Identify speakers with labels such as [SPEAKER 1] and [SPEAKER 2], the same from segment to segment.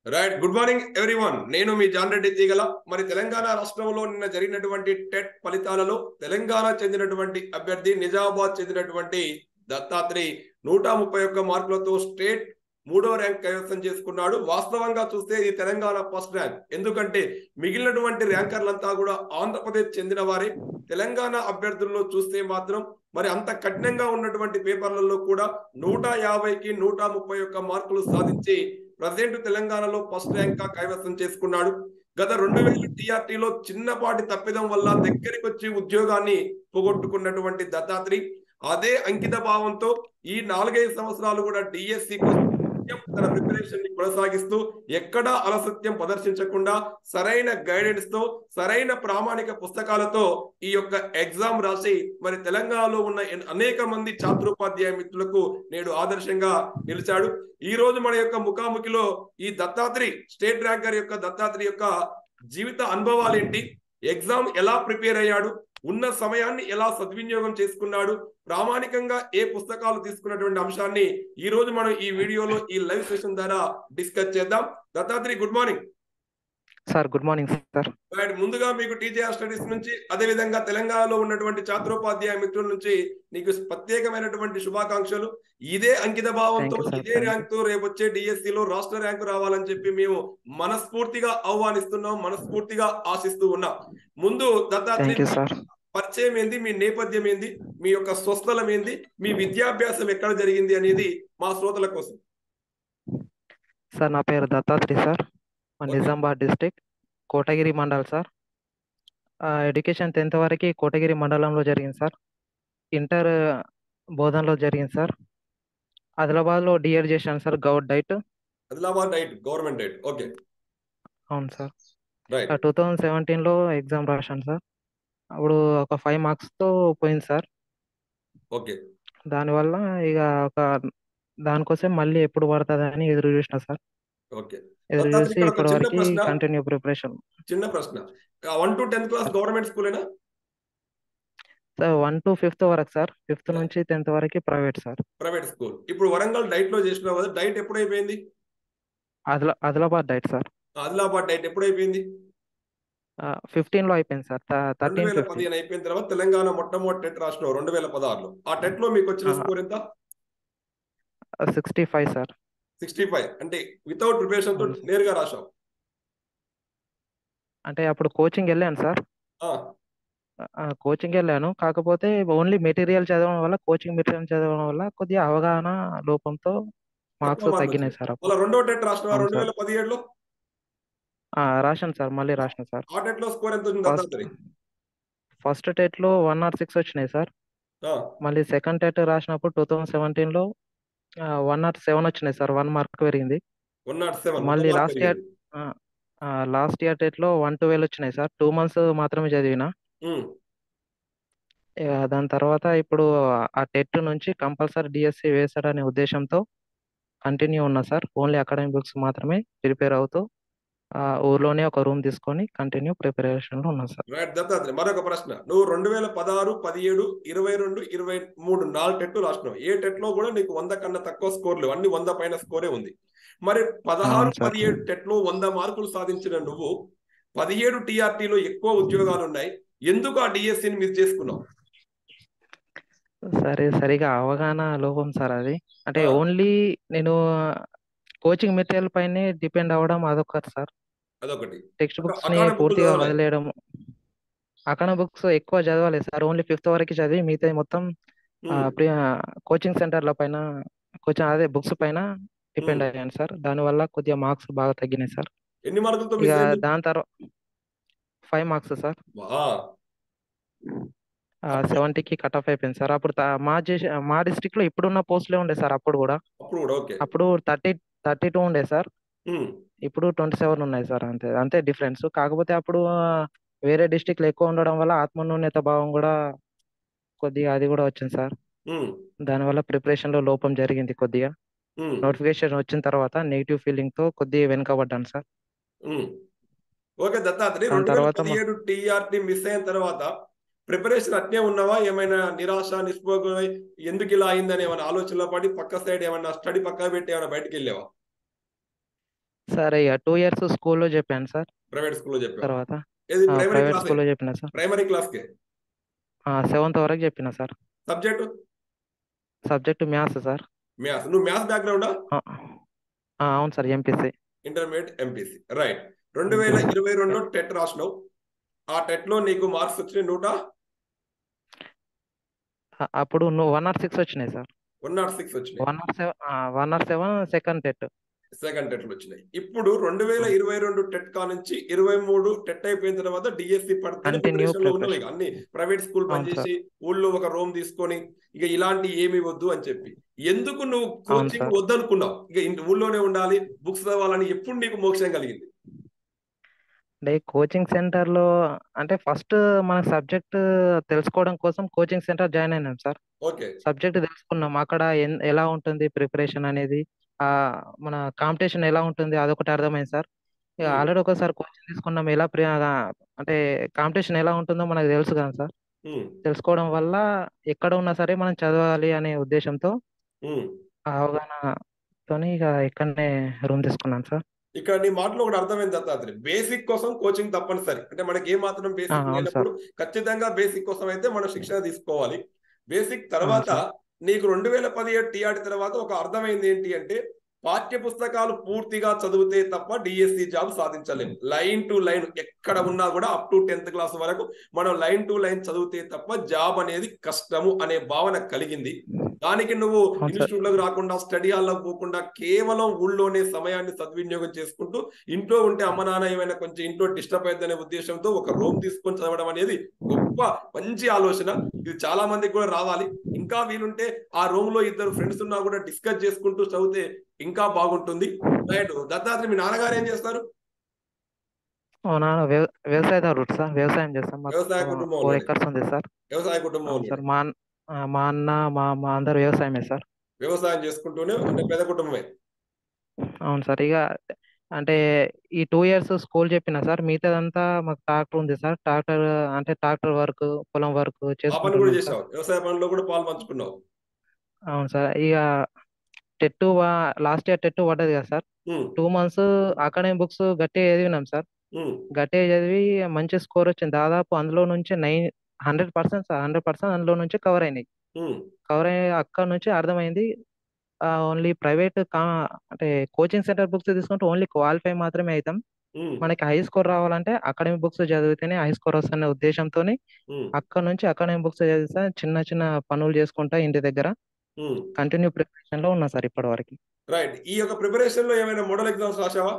[SPEAKER 1] Right good morning everyone నేను మీ John Reddy తీగల మరి తెలంగాణ రాష్ట్రంలో నిన్న జరిగినటువంటి టెట్ ఫలితాలలో తెలంగాణ చెందినటువంటి అభ్యర్థి నిజామాబాద్ చెందినటువంటి దత్తాత్రి నూట ముప్పై ఒక్క మార్కులతో స్టేట్ మూడో ర్యాంక్ కైవసం చేసుకున్నాడు వాస్తవంగా చూస్తే ఇది తెలంగాణ ఫస్ట్ ర్యాంక్ ఎందుకంటే మిగిలినటువంటి ర్యాంకర్లంతా కూడా ఆంధ్రప్రదేశ్ చెందిన వారే తెలంగాణ అభ్యర్థుల్లో చూస్తే మాత్రం మరి అంత కఠినంగా ఉన్నటువంటి పేపర్లలో కూడా నూట యాభైకి నూట ముప్పై ఒక్క మార్కులు సాధించి ప్రజెంట్ తెలంగాణలో ఫస్ట్ ర్యాంక్ గా కైవసం చేసుకున్నాడు గత రెండు వేల టీఆర్టీలో చిన్నపాటి తప్పిదం వల్ల దగ్గరికి వచ్చి ఉద్యోగాన్ని పోగొట్టుకున్నటువంటి దత్తాత్రి అదే అంకిత భావంతో ఈ నాలుగైదు సంవత్సరాలు కూడా డిఎస్సి కోసం తన ప్రిపరేషన్ ని కొనసాగిస్తూ ఎక్కడా అలసత్యం ప్రదర్శించకుండా సరైన గైడెన్స్ తో సరైన ప్రామాణిక పుస్తకాలతో ఈ యొక్క ఎగ్జామ్ రాసి మరి తెలంగాణలో ఉన్న అనేక మంది ఛాత్రోపాధ్యాయ మిత్రులకు నేడు ఆదర్శంగా నిలిచాడు ఈ రోజు మన యొక్క ముఖాముఖిలో ఈ దత్తాత్రి స్టేట్ ర్యాంకర్ యొక్క దత్తాత్రి యొక్క జీవిత అనుభవాలు ఏంటి ఎగ్జామ్ ఎలా ప్రిపేర్ అయ్యాడు ఉన్న సమయాన్ని ఎలా సద్వినియోగం చేసుకున్నాడు ప్రామాణికంగా ఏ పుస్తకాలు తీసుకున్నటువంటి అంశాన్ని ఈ రోజు మనం ఈ వీడియోలో ఈ లైవ్ సెషన్ ద్వారా డిస్కస్ చేద్దాం Dattatri good morning
[SPEAKER 2] sir good morning sir
[SPEAKER 1] right ముందుగా మీకు టీజీఆర్ స్టడీస్ నుంచి అదే విధంగా తెలంగాణలో ఉన్నటువంటి ఛాత్రోపాధ్యాయ మిత్రుల నుంచి నీకు ప్రత్యేకమైనటువంటి శుభాకాంక్షలు ఇదే అంకిత భావంతో
[SPEAKER 2] Thank you, sir.
[SPEAKER 1] ఇదే
[SPEAKER 2] Thank you.
[SPEAKER 1] ర్యాంక్ తో రేపు వచ్చే డిఎస్సి లో రాష్ట్ర ర్యాంకు రావాలని చెప్పి మేము మనస్ఫూర్తిగా ఆహ్వానిస్తున్నాం మనస్ఫూర్తిగా ఆశిస్తూ ఉన్నాం ముందు దత్తాత్రి
[SPEAKER 2] థ్యాంక్ యూ సార్
[SPEAKER 1] పరిచయం ఏంది మీ నేపథ్యం ఏంది మీ యొక్క స్వస్థలం ఏంది మీ విద్యాభ్యాసం ఎక్కడ జరిగింది అనేది మా శ్రోతల కోసం
[SPEAKER 2] సార్ నా పేరు దత్తాత్రి సార్ మా
[SPEAKER 1] Okay.
[SPEAKER 2] Nizamabad district Kotagiri mandal sir education tenth వరకు కోటగిరి మండలంలో జరిగింది సార్ ఇంటర్ బోధనలో జరిగింది సార్ ఆదిలాబాద్లో డిఎడ్ చేశాను సార్ గౌడ్ DIET
[SPEAKER 1] Adilabad DIET government DIET okay
[SPEAKER 2] అవును సార్
[SPEAKER 1] రైట్
[SPEAKER 2] టూ థౌజండ్ సెవెంటీన్లో ఎగ్జామ్ రాశాను సార్ అప్పుడు ఒక ఫైవ్ మార్క్స్తో పోయింది సార్
[SPEAKER 1] ఓకే
[SPEAKER 2] దానివల్ల ఇక ఒక దానికోసం మళ్ళీ ఎప్పుడు పడుతుంది అని ఎదురు చూసిన సార్
[SPEAKER 1] ఓకే
[SPEAKER 2] ఎదురు
[SPEAKER 1] దత్తాత్రి,
[SPEAKER 2] చూసి
[SPEAKER 1] ఇక్కడ ఒక
[SPEAKER 2] ఇప్పటి
[SPEAKER 1] చిన్న
[SPEAKER 2] వరకు
[SPEAKER 1] ప్రశ్న.
[SPEAKER 2] కంటిన్యూ ప్రిపరేషన్
[SPEAKER 1] చిన్న ప్రశ్న one to tenth class government స్కూలేనా
[SPEAKER 2] సార్ వన్ టు ఫిఫ్త్ వరకు సార్ ఫిఫ్త్ నుంచి టెన్త్ వరకు ప్రైవేట్ సార్
[SPEAKER 1] ప్రైవేట్ స్కూల్ ఇప్పుడు వరంగల్ డైట్ లో చేసినావు కదా డైట్ ఎప్పుడు అయిపోయింది
[SPEAKER 2] ఆదిలా Adilabad DIET sir
[SPEAKER 1] Adilabad DIET ఎప్పుడు అయిపోయింది
[SPEAKER 2] ఫిఫ్టీన్ లో అయిపోయింది సార్
[SPEAKER 1] రెండు
[SPEAKER 2] థర్టీన్
[SPEAKER 1] వేల
[SPEAKER 2] ఫిఫ్టీన్
[SPEAKER 1] పదిహేను అయిపోయిన తర్వాత తెలంగాణ మొట్టమొదటి టెట్ రాసినావు రెండు వేల పదహారులో ఆ టెట్ లో మీకు వచ్చిన
[SPEAKER 2] ఆ.
[SPEAKER 1] స్కోర్ ఎంత
[SPEAKER 2] sixty five sir
[SPEAKER 1] sixty five అంటే వితౌట్ ప్రిపరేషన్ తో
[SPEAKER 2] అవును సార్.
[SPEAKER 1] నేరుగా రాసావు
[SPEAKER 2] అంటే అప్పుడు కోచింగ్ వెళ్ళాను సార్
[SPEAKER 1] ఆ,
[SPEAKER 2] కోచింగ్ వెళ్ళాను కాకపోతే ఓన్లీ మెటీరియల్ చదవడం వల్ల కోచింగ్ మెటీరియల్ చదవడం వల్ల కొద్దిగా అవగాహన లోపంతో మార్క్స్
[SPEAKER 1] తక్కువ మార్కులు
[SPEAKER 2] తగ్గినాయి
[SPEAKER 1] వచ్చాయి.
[SPEAKER 2] సార్
[SPEAKER 1] మళ్ళీ
[SPEAKER 2] అప్పుడు
[SPEAKER 1] రెండో టెట్ రాసినావా
[SPEAKER 2] అవును
[SPEAKER 1] రెండు
[SPEAKER 2] సార్
[SPEAKER 1] వేల పదిహేడులో
[SPEAKER 2] ఆ, రాశాను సార్ మళ్ళీ రాశాను సార్
[SPEAKER 1] ఆ టెట్ లో స్కోర్ ఎంత వచ్చింది
[SPEAKER 2] ఫస్ట్
[SPEAKER 1] దత్తాత్రి
[SPEAKER 2] ఫస్ట్ టెట్ లో వన్ నాట్ సిక్స్ వచ్చినాయి సార్
[SPEAKER 1] ఆ,
[SPEAKER 2] మళ్ళీ సెకండ్ టెట్ రాసినప్పుడు టూ థౌజండ్ సెవెంటీన్ లో వన్ నాట్ సెవెన్ వచ్చినాయి సార్ వన్ మార్క్ పెరిగింది
[SPEAKER 1] వన్ నాట్ సెవెన్
[SPEAKER 2] మళ్ళీ last year last year TET లో వన్ ట్వెల్వ్ వచ్చినాయి సార్ టూ మంత్స్ మాత్రమే చదివిన ఇక దాని తర్వాత ఇప్పుడు ఆ టెట్ నుంచి కంపల్సరీ డిఎస్సి వేసాడనే ఉద్దేశంతో కంటిన్యూ ఉన్నా సార్ ఓన్లీ అకాడమిక్ బుక్స్ మాత్రమే ప్రిపేర్ అవుతూ ఆ ఊర్లోనే ఒక రూమ్ తీసుకొని కంటిన్యూ ప్రిపరేషన్ లో ఉన్నా సార్
[SPEAKER 1] రైట్ దత్తాత్రి మరొక ప్రశ్న నువ్వు రెండు వేల పదహారు పదిహేడు ఇరవై రెండు ఇరవై మూడు నాలుగు టెట్లు రాసినావు ఏ టెట్ లో కూడా నీకు వంద కన్నా తక్కువ స్కోర్లు అన్ని వంద పైన స్కోరే ఉంది మరి పదహారు
[SPEAKER 2] అవును సార్.
[SPEAKER 1] పదిహేడు టెట్ లో వంద మార్కులు సాధించిన నువ్వు పదిహేడు టీఆర్టీలో ఎక్కువ ఉద్యోగాలు ఉన్నాయి ఎందుకు ఆ డిఎస్సిని మిస్ చేసుకున్నావు
[SPEAKER 2] సరే సరిగా అవగాహన లోపం సార్ అది అంటే
[SPEAKER 1] ఆ.
[SPEAKER 2] ఓన్లీ నేను కోచింగ్ మెటీరియల్ పైనే డిపెండ్ అవ్వడం అదొకటి సార్
[SPEAKER 1] అదొకటి
[SPEAKER 2] టెక్స్ట్ బుక్స్ ని
[SPEAKER 1] academic book
[SPEAKER 2] పూర్తిగా
[SPEAKER 1] చదవలేదు.
[SPEAKER 2] వదిలేయడం అకాడమిక్ బుక్స్ ఎక్కువ చదవలేదు సార్ ఓన్లీ ఫిఫ్త్ వరకు చదివి మిగతా మొత్తం
[SPEAKER 1] ఉమ్,
[SPEAKER 2] కోచింగ్ సెంటర్ల పైన కోచింగ్ అదే బుక్స్ పైన డిపెండ్
[SPEAKER 1] ఉమ్.
[SPEAKER 2] అయ్యాను సార్ దానివల్ల కొద్దిగా మార్క్స్ బాగా తగ్గినాయి సార్
[SPEAKER 1] ఎన్ని మార్కులతో
[SPEAKER 2] ఇక
[SPEAKER 1] మిస్ అయింది
[SPEAKER 2] దాని తర్వాత ఫైవ్ మార్క్స్ సార్
[SPEAKER 1] వా,
[SPEAKER 2] సెవెంటీకి కట్ ఆఫ్ అయిపోయింది సార్ అప్పుడు త- మా చేసే మా డిస్ట్రిక్ట్ లో ఇప్పుడున్న పోస్టులే ఉండే సార్ అప్పుడు కూడా
[SPEAKER 1] అప్పుడు కూడా ఓకే
[SPEAKER 2] అప్పుడు థర్టీ థర్టీ టూ ఉండే సార్
[SPEAKER 1] ఉమ్,
[SPEAKER 2] ఇప్పుడు ట్వంటీ సెవెన్ ఉన్నాయి సార్ అంతే అంతే డిఫరెన్స్ కాకపోతే అప్పుడు ఆ, వేరే district లో ఎక్కువ ఉండడం వల్ల ఆత్మన్యూన్యత భావం కూడా కొద్దిగా అది కూడా వచ్చింది సార్
[SPEAKER 1] ఉమ్,
[SPEAKER 2] దానివల్ల ప్రిపరేషన్ లో లోపం జరిగింది కొద్దిగా
[SPEAKER 1] ఉమ్,
[SPEAKER 2] నోటిఫికేషన్ వచ్చిన తర్వాత నెగిటివ్ ఫీలింగ్ తో కొద్దిగా వెనుకబడ్డాను సార్
[SPEAKER 1] ఉమ్. ఓకే దత్తాత్రి
[SPEAKER 2] దాని
[SPEAKER 1] రెండు వేల
[SPEAKER 2] తర్వాత మా-
[SPEAKER 1] పదిహేడు టీఆర్టీ మిస్ అయిన తర్వాత ప్రిపరేషన్ అట్నే ఉన్నావా ఏమైనా నిరాశ నిస్పృహ ఎందుకు ఇలా అయిందని ఏమైనా ఆలోచనలో పడి పక్క సైడ్ ఏమైనా స్టడీ పక్క పెట్టి ఏమైనా బయటకు వెళ్ళావా
[SPEAKER 2] సార్ ఇక టూ ఇయర్స్ స్కూల్లో చెప్పాను సార్
[SPEAKER 1] ప్రైవేట్ స్కూల్లో చెప్పావు
[SPEAKER 2] తర్వాత
[SPEAKER 1] ఏది ప్రైమరీ
[SPEAKER 2] ప్రైవేట్
[SPEAKER 1] క్లాస్
[SPEAKER 2] స్కూల్లో చెప్పిన సార్
[SPEAKER 1] ప్రైమరీ క్లాస్ కే
[SPEAKER 2] సెవెంత్ వరకు చెప్పిన sir
[SPEAKER 1] subject
[SPEAKER 2] subject maths sir
[SPEAKER 1] maths నువ్వు మ్యాథ్స్ బ్యాక్గ్రౌండా
[SPEAKER 2] ఆ, ఆ, అవును sir MPC
[SPEAKER 1] intermediate MPC right రెండు వేల ఇరవై రెండులో టెట్ రాసినావు ఆ టెట్ లో నీకు మార్క్స్ వచ్చినాయి నూట
[SPEAKER 2] అప్పుడు నువ్వు వన్ నాట్ సిక్స్ వచ్చినాయి సార్
[SPEAKER 1] వన్ నాట్ సిక్స్ వచ్చినాయి
[SPEAKER 2] one naught seven one naught seven second TET
[SPEAKER 1] second టెట్లు వచ్చినాయి ఇప్పుడు రెండు వేల ఇరవై రెండు టెట్ కా నుంచి ఇరవై మూడు టెట్ అయిపోయిన తర్వాత డిఎస్సి పడితే
[SPEAKER 2] Continue
[SPEAKER 1] ప్రిపరేషన్ లో ఉన్నావు ఇక
[SPEAKER 2] preparation.
[SPEAKER 1] అన్ని ప్రైవేట్ స్కూల్
[SPEAKER 2] అవును
[SPEAKER 1] పనిచేసి ఊళ్ళో ఒక రూమ్ తీసుకొని ఇక ఇలాంటి ఏమి వద్దు అని చెప్పి ఎందుకు నువ్వు కోచింగ్
[SPEAKER 2] సార్.
[SPEAKER 1] వద్దనుకున్నావు ఇక ఇంటి ఊళ్ళోనే ఉండాలి బుక్స్ చదవాలని ఎప్పుడు నీకు మోక్షం కలిగింది
[SPEAKER 2] అంటే కోచింగ్ సెంటర్లో అంటే ఫస్ట్ మన సబ్జెక్ట్ తెలుసుకోవడం కోసం కోచింగ్ సెంటర్ జాయిన్ అయినాం సార్
[SPEAKER 1] ఓకే
[SPEAKER 2] సబ్జెక్ట్ తెలుసుకున్నాం అక్కడ ఎన్- ఎలా ఉంటుంది ప్రిపరేషన్ అనేది ఆ మన కాంపిటీషన్ ఎలా ఉంటుంది అదొకటి అర్థమైంది సార్ ఇక
[SPEAKER 1] Hmm.
[SPEAKER 2] ఆల్రెడీ ఒకసారి కోచింగ్ తీసుకున్నాం ఎలా ప్రి- ఆ, అంటే కాంపిటీషన్ ఎలా ఉంటుందో మనకు తెలుసు కదా సార్
[SPEAKER 1] ఉమ్,
[SPEAKER 2] తెలుసుకోవడం వల్ల ఎక్కడ ఉన్నా సరే మనం చదవాలి అనే ఉద్దేశంతో
[SPEAKER 1] ఉమ్.
[SPEAKER 2] ఆ అవగాహనతోని ఇక ఇక్కడనే రూమ్ తీసుకున్నాను సార్
[SPEAKER 1] ఇక్కడ నీ మాటలో ఒకటి అర్థమైంది దత్తాత్రి బేసిక్ కోసం కోచింగ్ తప్పనిసరి అంటే మనకి ఏ మాత్రం
[SPEAKER 2] ఆ,
[SPEAKER 1] బేసిక్
[SPEAKER 2] అవును
[SPEAKER 1] లేనప్పుడు ఖచ్చితంగా బేసిక్ కోసం అయితే మనం శిక్షణ తీసుకోవాలి బేసిక్ తర్వాత
[SPEAKER 2] అవును
[SPEAKER 1] నీకు రెండు వేల పదిహేడు టీఆర్టీ తర్వాత ఒక అర్థమైంది ఏంటి అంటే పాఠ్య పుస్తకాలు పూర్తిగా చదివితే తప్ప డిఎస్సి జాబ్ సాధించలేం లైన్ టు లైన్ ఎక్కడ ఉన్నా కూడా అప్ టు టెన్త్ క్లాస్ వరకు మనం లైన్ టు లైన్ చదివితే తప్ప జాబ్ అనేది కష్టము అనే భావన కలిగింది దానికి నువ్వు
[SPEAKER 2] అవును సార్.
[SPEAKER 1] ఇన్స్టిట్యూట్ లకు రాకుండా స్టడీ హాల్లోకి పోకుండా కేవలం ఊళ్ళోనే సమయాన్ని సద్వినియోగం చేసుకుంటూ ఇంట్లో ఉంటే అమ్మ నాన్న ఏమైనా కొంచెం ఇంట్లో డిస్టర్బ్ అవుతుందనే ఉద్దేశంతో ఒక రూమ్ తీసుకొని చదవడం అనేది గొప్ప మంచి ఆలోచన ఇది చాలా మందికి కూడా రావాలి ఇంకా వీలుంటే ఆ రూమ్ లో ఇద్దరు ఫ్రెండ్స్ ఉన్నా కూడా డిస్కస్ చేసుకుంటూ చదివితే ఇంకా బాగుంటుంది రైట్ దత్తాత్రి మీ నాన్నగారు ఏం చేస్తారు
[SPEAKER 2] అవునా వ్యవ వ్యవసాయదారుడు సార్ వ్యవసాయం చేస్తాం మాకు
[SPEAKER 1] వ్యవసాయ
[SPEAKER 2] ఫోర్
[SPEAKER 1] కుటుంబంలోనే.
[SPEAKER 2] ఎకర్స్ ఉంది సార్
[SPEAKER 1] వ్యవసాయ కుటుంబం
[SPEAKER 2] అవును సార్ మా అన్న- ఆ, మా అన్న మా మా అందరు వ్యవసాయమే సార్
[SPEAKER 1] వ్యవసాయం చేసుకుంటూనే అంటే పెద్ద కుటుంబమే
[SPEAKER 2] అవును సార్ ఇక అంటే ఈ టూ ఇయర్స్ స్కూల్ చెప్పిన సార్ మిగతాదంతా మాకు ట్రాక్టర్ ఉంది సార్ ట్రాక్టర్ అంటే ట్రాక్టర్ వర్క్ పొలం వర్క్
[SPEAKER 1] ఆ పని కూడా
[SPEAKER 2] చేసుకుంటున్నాం సార్
[SPEAKER 1] చేసావు వ్యవసాయ పనిలో కూడా పాలు పంచుకున్నావు
[SPEAKER 2] అవును సార్ ఇక టెట్ లాస్ట్ ఇయర్ టెట్ పడ్డది కదా sir
[SPEAKER 1] um,
[SPEAKER 2] two months academic books గట్టిగా చదివినాం సార్
[SPEAKER 1] ఉమ్,
[SPEAKER 2] గట్టిగా చదివి మంచి స్కోర్ వచ్చింది దాదాపు అందులో నుంచి nine hundred percent sir hundred percent అందులో నుంచి కవర్ అయినాయి
[SPEAKER 1] ఉమ్,
[SPEAKER 2] కవర్ అయ్యే అక్కడ నుంచి అర్థమైంది ఓన్లీ ప్రైవేట్ కా అంటే కోచింగ్ సెంటర్ బుక్స్ తీసుకుంటే ఓన్లీ క్వాలిఫై మాత్రమే అవుతాం
[SPEAKER 1] ఉమ్,
[SPEAKER 2] మనకి హై స్కోర్ రావాలంటే అకాడమిక్ బుక్స్ చదివితేనే హై స్కోర్ వస్తున్న ఉద్దేశంతో
[SPEAKER 1] ఉమ్,
[SPEAKER 2] అక్కడ నుంచి అకాడమిక్ బుక్స్ చదివితే చిన్న చిన్న పనులు చేసుకుంటా ఇంటి దగ్గర
[SPEAKER 1] ఉమ్.
[SPEAKER 2] కంటిన్యూ ప్రిపరేషన్ లో ఉన్నా సార్ ఇప్పటి వరకు
[SPEAKER 1] రైట్ ఈ యొక్క ప్రిపరేషన్ లో ఏమైనా మోడల్ ఎగ్జామ్స్ రాసావా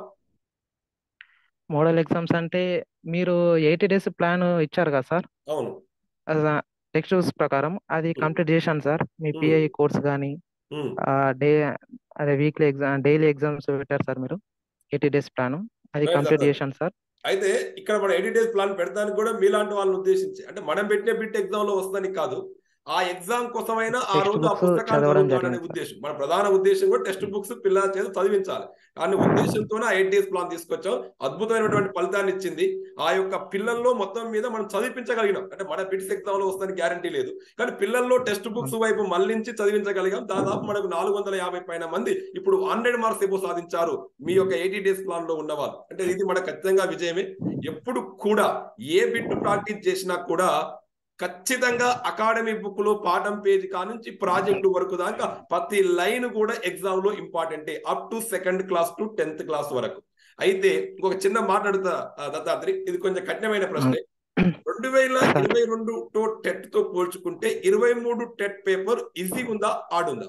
[SPEAKER 2] మోడల్ ఎగ్జామ్స్ అంటే మీరు ఎయిటీ డేస్ ప్లాన్ ఇచ్చారు కదా సార్
[SPEAKER 1] అవును
[SPEAKER 2] టెక్స్ట్ బుక్స్ ప్రకారం అది
[SPEAKER 1] Hmm.
[SPEAKER 2] కంప్లీట్ చేశాను సార్ మీ
[SPEAKER 1] Hmm.
[SPEAKER 2] పిఐ కోర్స్ కానీ
[SPEAKER 1] ఉమ్,
[SPEAKER 2] డే అదే వీక్లీ ఎగ్జామ్ డైలీ ఎగ్జామ్స్ పెట్టారు సార్ మీరు ఎయిటీ డేస్ ప్లాన్ అది
[SPEAKER 1] Right,
[SPEAKER 2] కంప్లీట్
[SPEAKER 1] sir.
[SPEAKER 2] చేశాను సార్
[SPEAKER 1] అయితే ఇక్కడ మన ఎయిటీ డేస్ ప్లాన్ పెడతానికి కూడా మీలాంటి వాళ్ళని ఉద్దేశించి అంటే మనం పెట్టిన బిట్ ఎగ్జామ్ లో వస్తుందని కాదు ఆ ఎగ్జామ్ కోసమైనా ఆ
[SPEAKER 2] Text
[SPEAKER 1] రోజు ఆ
[SPEAKER 2] books
[SPEAKER 1] పుస్తకాలు
[SPEAKER 2] చదవడం
[SPEAKER 1] చదువుతాడనే
[SPEAKER 2] జరిగింది.
[SPEAKER 1] ఉద్దేశం మన ప్రధాన ఉద్దేశం కూడా టెక్స్ట్ బుక్స్ పిల్లల చేత చదివించాలి కానీ ఉద్దేశంతోనే ఆ ఎయిట్ డేస్ ప్లాన్ తీసుకొచ్చాం అద్భుతమైనటువంటి ఫలితాన్ని ఇచ్చింది ఆ యొక్క పిల్లల్లో మొత్తం మీద మనం చదివించగలిగినాం అంటే మన బిట్స్ ఎగ్జామ్ లో వస్తుందని గ్యారంటీ లేదు కానీ పిల్లల్లో టెక్స్ట్ బుక్స్ వైపు మళ్లించి చదివించగలిగాం దాదాపు మనకు నాలుగు వందల యాభై పైన మంది ఇప్పుడు హండ్రెడ్ మార్క్స్ ఎబో సాధించారు మీ యొక్క ఎయిటీ డేస్ ప్లాన్ లో ఉన్నవాళ్ళు అంటే ఇది మనకు ఖచ్చితంగా విజయమే ఎప్పుడు కూడా ఏ బిట్ ప్రాక్టీస్ చేసినా కూడా ఖచ్చితంగా అకాడమీ బుక్ లో పాఠం పేజీ కానుంచి ప్రాజెక్టు వరకు దాకా ప్రతి లైన్ కూడా ఎగ్జామ్ లో ఇంపార్టెంటే up to second class to tenth class వరకు అయితే ఇంకొక చిన్న మాట్లాడుతా ఆ, దత్తాత్రి ఇది కొంచెం కఠినమైన ప్రశ్నే రెండు వేల ఇరవై రెండు తో టెట్ తో పోల్చుకుంటే ఇరవై మూడు టెట్ పేపర్ ఈజీ ఉందా ఆడుందా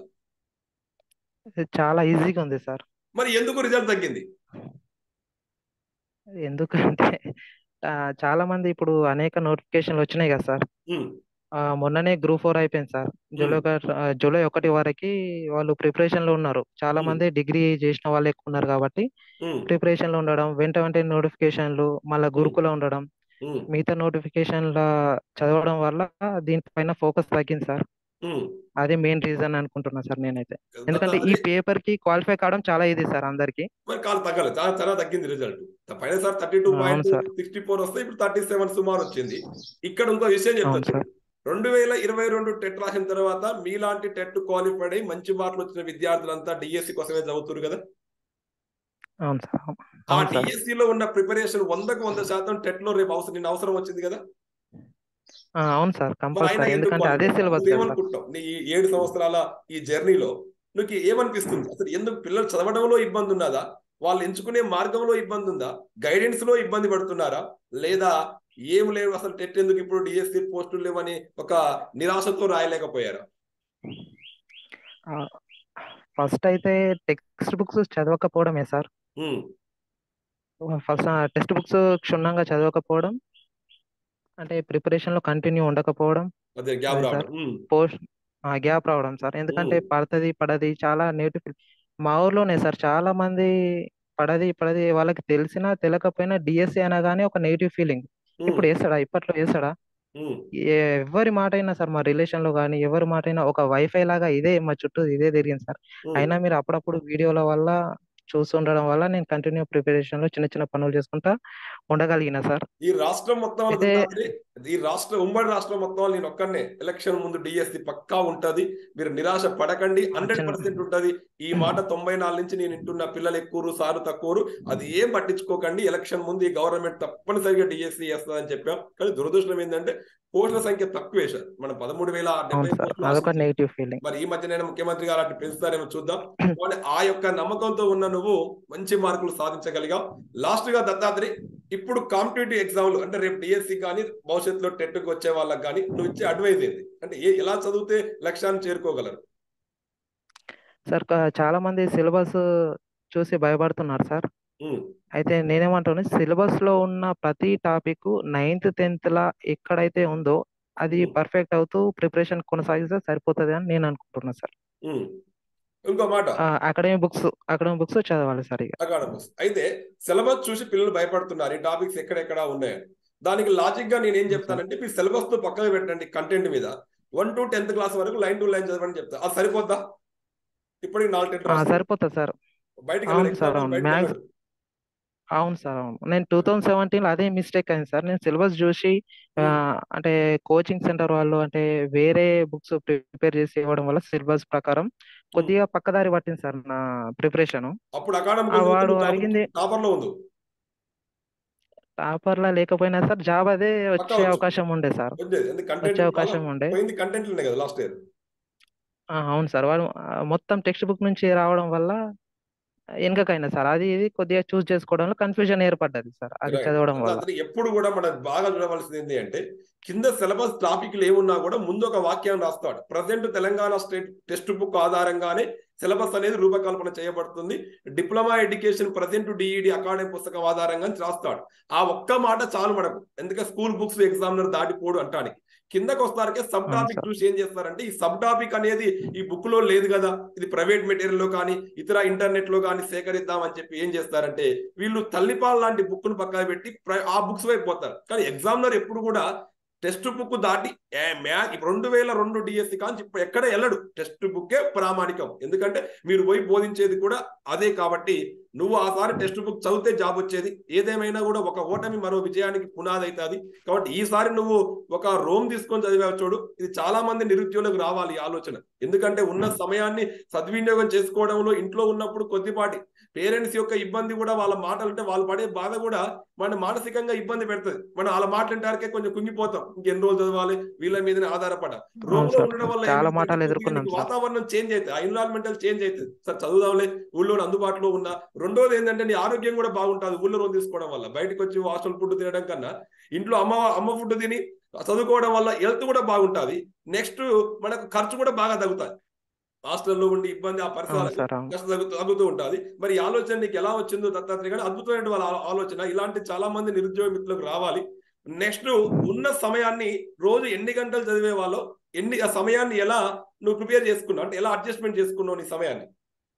[SPEAKER 2] ఇది చాలా ఈజీగా ఉంది సార్
[SPEAKER 1] మరి ఎందుకు రిజల్ట్ తగ్గింది
[SPEAKER 2] ఎందుకంటే ఆ, చాలా మంది ఇప్పుడు అనేక నోటిఫికేషన్లు వచ్చినాయి కదా సార్
[SPEAKER 1] ఉమ్,
[SPEAKER 2] ఆ, మొన్ననే గ్రూప్ ఫోర్ అయిపోయింది సార్ జూలై ఒక ఆ, జూలై ఒకటి వరకు వాళ్ళు ప్రిపరేషన్ లో ఉన్నారు చాలా
[SPEAKER 1] Hmm.
[SPEAKER 2] మంది డిగ్రీ చేసిన వాళ్ళు ఎక్కువ ఉన్నారు కాబట్టి
[SPEAKER 1] ఉమ్,
[SPEAKER 2] ప్రిపరేషన్ లో ఉండడం వెంట వెంటనే నోటిఫికేషన్లు మళ్ళీ గురుకుల ఉండడం
[SPEAKER 1] ఉమ్,
[SPEAKER 2] మిగతా నోటిఫికేషన్ల చదవడం వల్ల దీనిపైన ఫోకస్ తగ్గింది సార్
[SPEAKER 1] ఉమ్.
[SPEAKER 2] అదే మెయిన్ రీజన్ అనుకుంటున్నా సార్ నేనైతే ఎందుకంటే ఈ
[SPEAKER 1] దత్తాత్రి,
[SPEAKER 2] పేపర్ కి క్వాలిఫై కావడం చాలా ఈజీ సార్ అందరికి
[SPEAKER 1] మరి కాలు తగ్గలేదు చాలా చాలా తగ్గింది రిజల్ట్ పైన సార్ థర్టీ టూ
[SPEAKER 2] అవును
[SPEAKER 1] పాయింట్
[SPEAKER 2] సార్.
[SPEAKER 1] సిక్స్టీ ఫోర్ వస్తే ఇప్పుడు థర్టీ సెవెన్ సుమారు వచ్చింది ఇక్కడ ఇంకో విషయం చెప్తాను
[SPEAKER 2] అవును సార్.
[SPEAKER 1] రెండు వేల ఇరవై రెండు టెట్ రాసిన తర్వాత మీలాంటి టెట్ క్వాలిఫైడ్ అయ్యి మంచి మార్కులు వచ్చిన విద్యార్థులంతా డిఎస్సి కోసమే చదువుతున్నారు కదా
[SPEAKER 2] అవును సార్ అవును
[SPEAKER 1] ఆ
[SPEAKER 2] అవును సార్
[SPEAKER 1] DSC లో ఉన్న ప్రిపరేషన్ వందకు వంద శాతం టెట్ లో రేపు అవసరం నిన్న అవసరం వచ్చింది కదా
[SPEAKER 2] ఆ, అవును సార్
[SPEAKER 1] మరి అయినా
[SPEAKER 2] కంపల్సరీ
[SPEAKER 1] ఎందుకు
[SPEAKER 2] ఎందుకంటే అదే
[SPEAKER 1] అనుకుంటావు?
[SPEAKER 2] సిలబస్
[SPEAKER 1] నువ్వు
[SPEAKER 2] కదా సార్
[SPEAKER 1] ఏమనుకుంటావు నీ ఈ ఏడు సంవత్సరాల ఈ జర్నీలో నీకు ఏమనిపిస్తుంది అసలు ఎందుకు పిల్లలు చదవడంలో ఇబ్బంది ఉన్నదా వాళ్ళు ఎంచుకునే మార్గంలో ఇబ్బంది ఉందా గైడెన్స్ లో ఇబ్బంది పడుతున్నారా లేదా ఏం లేవు అసలు టెట్ ఎందుకు ఇప్పుడు డిఎస్సి పోస్టులు లేవని ఒక నిరాశతో రాయలేకపోయారా
[SPEAKER 2] ఫస్ట్ అయితే టెక్స్ట్ బుక్స్ చదవకపోవడమే sir
[SPEAKER 1] um,
[SPEAKER 2] first text books క్షుణ్ణంగా చదవకపోవడం అంటే ప్రిపరేషన్ లో కంటిన్యూ ఉండకపోవడం
[SPEAKER 1] అదే గ్యాప్
[SPEAKER 2] అదే
[SPEAKER 1] రావడం
[SPEAKER 2] సార్
[SPEAKER 1] ఉమ్,
[SPEAKER 2] పోస్ట్ గ్యాప్ రావడం సార్ ఎందుకంటే
[SPEAKER 1] ఉమ్,
[SPEAKER 2] పడుతుంది పడది చాలా నెగిటివ్ మా ఊర్లోనే సార్ చాలా మంది పడది పడది వాళ్ళకి తెలిసినా తెలియకపోయినా డిఎస్సి అనగానే ఒక నెగిటివ్ ఫీలింగ్
[SPEAKER 1] ఉమ్,
[SPEAKER 2] ఇప్పుడు వేస్తాడా ఇప్పట్లో వేస్తాడా
[SPEAKER 1] ఉమ్,
[SPEAKER 2] ఎవరి మాట అయినా సార్ మా రిలేషన్ లో కానీ ఎవరి మాట అయినా ఒక వైఫై లాగా ఇదే మా చుట్టూ ఇదే తిరిగింది సార్
[SPEAKER 1] ఉమ్.
[SPEAKER 2] అయినా మీరు అప్పుడప్పుడు వీడియోల వల్ల చూస్తుండడం వల్ల నేను కంటిన్యూ ప్రిపరేషన్ లో చిన్న చిన్న పనులు చేసుకుంటా ఉండగలిగిన సార్
[SPEAKER 1] ఈ రాష్ట్రం మొత్తం వల్ల
[SPEAKER 2] అయితే
[SPEAKER 1] దత్తాత్రి, ఈ రాష్ట్ర ఉమ్మడి రాష్ట్రం మొత్తం వల్ల నేను ఒక్కనే ఎలక్షన్ ముందు డిఎస్సి పక్కా ఉంటది మీరు నిరాశ పడకండి హండ్రెడ్
[SPEAKER 2] చిన్న
[SPEAKER 1] పర్సెంట్ ఉంటది ఈ మాట తొంభై నాలుగు నుంచి నేను వింటున్న పిల్లలు ఎక్కువ సారు తక్కువ అది ఏం పట్టించుకోకండి ఎలక్షన్ ముందు ఈ గవర్నమెంట్ తప్పనిసరిగా డిఎస్సి చేస్తుందని చెప్పాం కానీ దురదృష్టం ఏంటంటే పోస్టుల సంఖ్య తక్కువ వేశారు మనం పదమూడు వేల
[SPEAKER 2] అవును
[SPEAKER 1] డెబ్బై
[SPEAKER 2] సార్
[SPEAKER 1] పోస్టులు
[SPEAKER 2] అదొక
[SPEAKER 1] ఆశించాం.
[SPEAKER 2] నెగిటివ్ ఫీలింగ్
[SPEAKER 1] మరి ఈ మధ్యనైనా ముఖ్యమంత్రి గారు అటు పెంచుతారేమో చూద్దాం కానీ ఆ యొక్క నమ్మకంతో ఉన్న నువ్వు మంచి మార్కులు సాధించగలిగావు లాస్ట్ గా దత్తాత్రి ఇప్పుడు కాంపిటేటివ్ ఎగ్జామ్లు అంటే రేపు డిఎస్సి కానీ భవిష్యత్తులో టెట్ కి వచ్చే వాళ్ళకి కానీ నువ్వు ఇచ్చే అడ్వైజ్ ఏంది అంటే ఏ ఎలా చదివితే లక్ష్యాన్ని చేరుకోగలరు
[SPEAKER 2] సార్ క- చాలా మంది సిలబస్ చూసి భయపడుతున్నారు సార్
[SPEAKER 1] ఉమ్,
[SPEAKER 2] అయితే నేనేమంటాను సిలబస్ లో ఉన్న ప్రతి టాపిక్ నైన్త్ టెన్త్ లా ఎక్కడైతే ఉందో అది
[SPEAKER 1] ఉమ్,
[SPEAKER 2] పర్ఫెక్ట్ అవుతూ ప్రిపరేషన్ కొనసాగిస్తే సరిపోతుంది అని నేను అనుకుంటున్నా సార్
[SPEAKER 1] ఉమ్. ఇంకో మాట
[SPEAKER 2] అకాడమిక్ బుక్స్ అకాడమిక్ బుక్స్ చదవాలి సార్ ఇక
[SPEAKER 1] అకాడమిక్స్ అయితే సిలబస్ చూసి పిల్లలు భయపడుతున్నారు ఈ టాపిక్స్ ఎక్కడెక్కడ ఉన్నాయని దానికి లాజిక్ గా నేను ఏం చెప్తానంటే మీ సిలబస్ తో పక్కన పెట్టండి కంటెంట్ మీద వన్ టు టెన్త్ క్లాస్ వరకు లైన్ టు లైన్ చదవని చెప్తా అది సరిపోద్దా ఇప్పటికి నాలుగు టెన్త్
[SPEAKER 2] ఆ,
[SPEAKER 1] రాష్ట్రాలు
[SPEAKER 2] సరిపోతుంది సార్
[SPEAKER 1] బయటికి
[SPEAKER 2] అవును
[SPEAKER 1] వెళ్ళాడు
[SPEAKER 2] సార్,
[SPEAKER 1] ఎగ్జామ్
[SPEAKER 2] అవును.
[SPEAKER 1] బయటికి
[SPEAKER 2] మ్యాథ్స్
[SPEAKER 1] వెళ్ళాడు
[SPEAKER 2] అవును సార్ అవును నేను టూ థౌజండ్ సెవెంటీన్ అదే మిస్టేక్ అయింది సార్ నేను సిలబస్ చూసి ఆ, అంటే కోచింగ్ సెంటర్ వాళ్ళు అంటే వేరే బుక్స్ ప్రిపేర్ చేసి ఇవ్వడం వల్ల సిలబస్ ప్రకారం కొద్దిగా పక్కదారి పట్టింది సార్ నా ప్రిపరేషన్
[SPEAKER 1] అప్పుడు అకాడమిక్
[SPEAKER 2] ఆ వాడు అడిగింది
[SPEAKER 1] టాపర్ లో ఉంది
[SPEAKER 2] టాపర్ లా లేకపోయినా సార్ జాబ్ అదే వచ్చే
[SPEAKER 1] వచ్చు.
[SPEAKER 2] అవకాశం ఉండే సార్
[SPEAKER 1] వచ్చేది ఎందుకు కంటెంట్
[SPEAKER 2] వచ్చే అవకాశం ఉండే
[SPEAKER 1] పోయింది కంటెంట్ కదా లాస్ట్ ఇయర్
[SPEAKER 2] ఆ, అవును సార్ వాడు ఆ, మొత్తం టెక్స్ట్ బుక్ నుంచి రావడం వల్ల వెనకకైనా సార్ అది ఇది కొద్దిగా చూస్ చేసుకోవడంలో కన్ఫ్యూజన్ ఏర్పడ్డది సార్ అది చదవడం వల్ల
[SPEAKER 1] అతను ఎప్పుడు కూడా మనం బాగా చూడవలసింది ఏంటి అంటే కింద సిలబస్ టాపిక్లు ఏమున్నా కూడా ముందు ఒక వాక్యం రాస్తాడు present Telangana state text book ఆధారంగానే సిలబస్ అనేది రూపకల్పన చేయబడుతుంది diploma education present DEd academic పుస్తకం ఆధారంగా రాస్తాడు ఆ ఒక్క మాట చాలు మనకు ఎందుకంటే స్కూల్ బుక్స్ ఎగ్జామినర్ దాటిపోడు అంటానికి కిందకు వస్తారకే సబ్
[SPEAKER 2] అవును
[SPEAKER 1] టాపిక్
[SPEAKER 2] సార్.
[SPEAKER 1] చూసి ఏం చేస్తారంటే ఈ సబ్ టాపిక్ అనేది ఈ బుక్ లో లేదు కదా ఇది ప్రైవేట్ మెటీరియల్ లో కానీ ఇతర ఇంటర్నెట్ లో కానీ సేకరిద్దాం అని చెప్పి ఏం చేస్తారంటే వీళ్ళు తల్లిపాలు లాంటి బుక్ ను పక్కన పెట్టి ప్ర- ఆ బుక్స్ వైపు పోతారు కానీ ఎగ్జామినర్ ఎప్పుడు కూడా టెక్స్ట్ బుక్ దాటి ఏ మ్యా రెండు వేల రెండు డిఎస్సి కానీ ఇప్పుడు ఎక్కడ వెళ్ళడు టెక్స్ట్ బుక్కే ప్రామాణికం ఎందుకంటే మీరు పోయి బోధించేది కూడా అదే కాబట్టి నువ్వు ఆసారి టెక్స్ట్ బుక్ చదివితే జాబ్ వచ్చేది ఏదేమైనా కూడా ఒక ఓటమి మరో విజయానికి పునాది అవుతుంది కాబట్టి ఈసారి నువ్వు ఒక రోమ్ తీసుకొని చదివావు చూడు ఇది చాలా మంది నిరుద్యోగులకు రావాలి ఈ ఆలోచన ఎందుకంటే ఉన్న సమయాన్ని సద్వినియోగం చేసుకోవడంలో ఇంట్లో ఉన్నప్పుడు కొద్దిపాటి పేరెంట్స్ యొక్క ఇబ్బంది కూడా వాళ్ళ మాటలు అంటే వాళ్ళు పడే బాధ కూడా మన మానసికంగా ఇబ్బంది పెడుతుంది మనం వాళ్ళ మాటలంటారకే కొంచెం కుంగిపోతాం ఇంకెన్ని రోజులు చదవాలి వీళ్ళ మీదనే ఆధారపడ రూమ్
[SPEAKER 2] అవును
[SPEAKER 1] లో
[SPEAKER 2] సార్.
[SPEAKER 1] ఉండడం వల్ల
[SPEAKER 2] చాలా
[SPEAKER 1] ఏమవుతుందంటే
[SPEAKER 2] మాటలు
[SPEAKER 1] కొద్దిగా
[SPEAKER 2] ఎదుర్కొన్నాం
[SPEAKER 1] నీకు
[SPEAKER 2] సార్.
[SPEAKER 1] వాతావరణం చేంజ్ అవుతుంది ఆ ఎన్విరాన్మెంటల్ చేంజ్ అవుతుంది సార్ చదువుదాంలే ఊళ్ళో అందుబాటులో ఉన్నా రెండోది ఏంటంటే నీ ఆరోగ్యం కూడా బాగుంటుంది ఊళ్ళో రోజు తీసుకోవడం వల్ల బయటకు వచ్చి హాస్టల్ ఫుడ్ తినడం కన్నా ఇంట్లో అమ్మ అమ్మ ఫుడ్ తిని చదువుకోవడం వల్ల హెల్త్ కూడా బాగుంటుంది నెక్స్ట్ మనకు ఖర్చు కూడా బాగా తగ్గుతుంది హాస్టల్లో ఉండి ఇబ్బంది ఆ
[SPEAKER 2] అవును
[SPEAKER 1] పరిసరాలకు
[SPEAKER 2] సార్ అవును
[SPEAKER 1] కష్టం తగ్గుతూ తగ్గుతూ ఉంటుంది మరి ఈ ఆలోచన నీకు ఎలా వచ్చిందో దత్తాత్రేయ గారు అద్భుతమైన వాళ్ళ ఆ- ఆలోచన ఇలాంటి చాలా మంది నిరుద్యోగ మిత్రులకు రావాలి నెక్స్ట్ ఉన్న సమయాన్ని రోజు ఎన్ని గంటలు చదివే వాళ్ళు ఎన్ని ఆ సమయాన్ని ఎలా నువ్వు ప్రిపేర్ చేసుకున్నావు అంటే ఎలా అడ్జస్ట్మెంట్ చేసుకున్నావు నీ సమయాన్ని